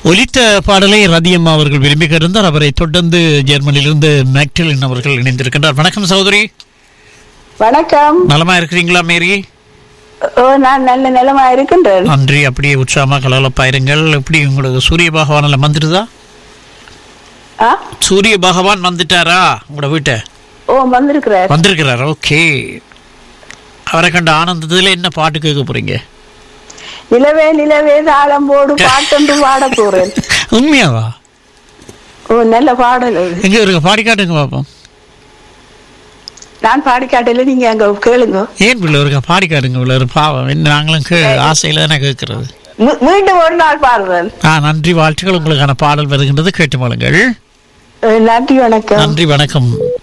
ஒலித்த பாடலை ரதியம்மா அவர்கள் விரும்பி இருந்தார் அவரை தொடர்ந்து ஜெர்மனியிலிருந்து மேக்டலின் அவர்கள் இணைந்திருக்கின்றார் வணக்கம் சகோதரி வணக்கம் நலமா இருக்கிறீங்களா மேரி ஓ நான் நல்ல நிலமா இருக்கின்றேன் நன்றி அப்படியே உற்சாகமா கலகலப்பாயிருங்கள் எப்படி உங்களுக்கு சூரிய பகவான் எல்லாம் வந்துடுதா ஆ சூரிய பகவான் வந்துட்டாரா உங்களோட வீட்டை ஓ வந்திருக்கிறார் வந்திருக்கிறார் ஓகே அவரை கண்ட ஆனந்தத்துல என்ன பாட்டு கேட்க போறீங்க நிலவே நிலவே தாளம் போடு பாட்டொன்று பாட போறேன் உண்மையாவா ஓ நல்ல பாடல் அது எங்க இருக்க பாடி காட்டுங்க பாப்போம் நான் பாடி காட்டல நீங்க அங்க கேளுங்க ஏன் பிள்ளை இருக்க பாடி காட்டுங்க பிள்ளை ஒரு பாவம் என்ன நாங்களும் கே ஆசையில தானே கேட்கறது மீ- மீண்டும் ஒரு நாள் பாடுறேன் ஆ நன்றி வாழ்த்துக்கள் உங்களுக்கான பாடல் வருகின்றது கேட்டு மாளுங்கள் அஹ் நன்றி வணக்கம் நன்றி வணக்கம்